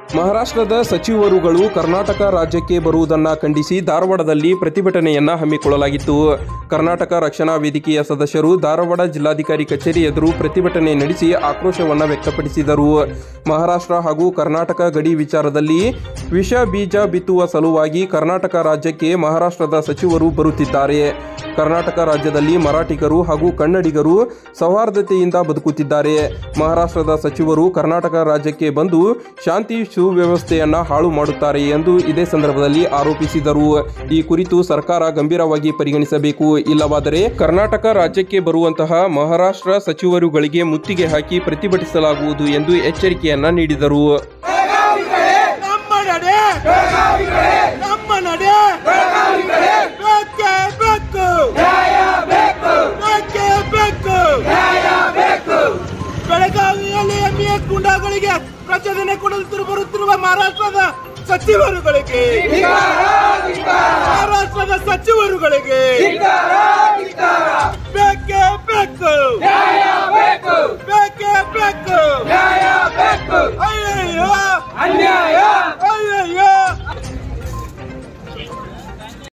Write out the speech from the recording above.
ಮಹಾರಾಷ್ಟ್ರದ ಸಚಿವರುಗಳು ಕರ್ನಾಟಕ ರಾಜ್ಯಕ್ಕೆ ಬರುವುದನ್ನು ಖಂಡಿಸಿ ಧಾರವಾಡದಲ್ಲಿ ಪ್ರತಿಭಟನೆಯನ್ನ ಹಮ್ಮಿಕೊಳ್ಳಲಾಗಿತ್ತು ಕರ್ನಾಟಕ ರಕ್ಷಣಾ ವೇದಿಕೆಯ ಸದಸ್ಯರು ಧಾರವಾಡ ಜಿಲ್ಲಾಧಿಕಾರಿ ಕಚೇರಿ ಎದುರು ಪ್ರತಿಭಟನೆ ನಡೆಸಿ ಆಕ್ರೋಶವನ್ನ ವ್ಯಕ್ತಪಡಿಸಿದರು ಮಹಾರಾಷ್ಟ್ರ ಹಾಗೂ ಕರ್ನಾಟಕ ಗಡಿ ವಿಚಾರದಲ್ಲಿ ವಿಷ ಬೀಜ ಬಿತ್ತುವ ಸಲುವಾಗಿ ಕರ್ನಾಟಕ ರಾಜ್ಯಕ್ಕೆ ಮಹಾರಾಷ್ಟ್ರದ ಸಚಿವರು ಬರುತ್ತಿದ್ದಾರೆ ಕರ್ನಾಟಕ ರಾಜ್ಯದಲ್ಲಿ ಮರಾಠಿಗರು ಹಾಗೂ ಕನ್ನಡಿಗರು ಸೌಹಾರ್ದತೆಯಿಂದ ಬದುಕುತ್ತಿದ್ದಾರೆ ಮಹಾರಾಷ್ಟ್ರದ ಸಚಿವರು ಕರ್ನಾಟಕ ರಾಜ್ಯಕ್ಕೆ ಬಂದು ಶಾಂತಿ ಸುವ್ಯವಸ್ಥೆಯನ್ನ ಹಾಳು ಮಾಡುತ್ತಾರೆ ಎಂದು ಇದೇ ಸಂದರ್ಭದಲ್ಲಿ ಆರೋಪಿಸಿದರು ಈ ಕುರಿತು ಸರ್ಕಾರ ಗಂಭೀರವಾಗಿ ಪರಿಗಣಿಸಬೇಕು ಇಲ್ಲವಾದರೆ ಕರ್ನಾಟಕ ರಾಜ್ಯಕ್ಕೆ ಬರುವಂತಹ ಮಹಾರಾಷ್ಟ್ರ ಸಚಿವರುಗಳಿಗೆ ಮುತ್ತಿಗೆ ಹಾಕಿ ಪ್ರತಿಭಟಿಸಲಾಗುವುದು ಎಂದು ಎಚ್ಚರಿಕೆಯನ್ನ ನೀಡಿದರು ನಮ್ಮ ನಡೆ ನಮ್ಮ ನಡೆ ಬೇಕೇ ಬೇಕು ಬೇಕೇ ಬೇಕು ಬೆಳಗಾವಿಯಲ್ಲಿ ಎಂಇಎಸ್ ಗುಂಡಾಗಳಿಗೆ ಪ್ರಚೋದನೆ ಕೊಡಲು ಬರುತ್ತಿರುವ ಮಹಾರಾಷ್ಟ್ರದ ಸಚಿವರುಗಳಿಗೆ ಮಹಾರಾಷ್ಟ್ರದ ಸಚಿವರುಗಳಿಗೆ ಬೇಕೇ ಬೇಕು ಬೇಕೇ ಬೇಕು ಅಯ್ಯಯ್ಯೋ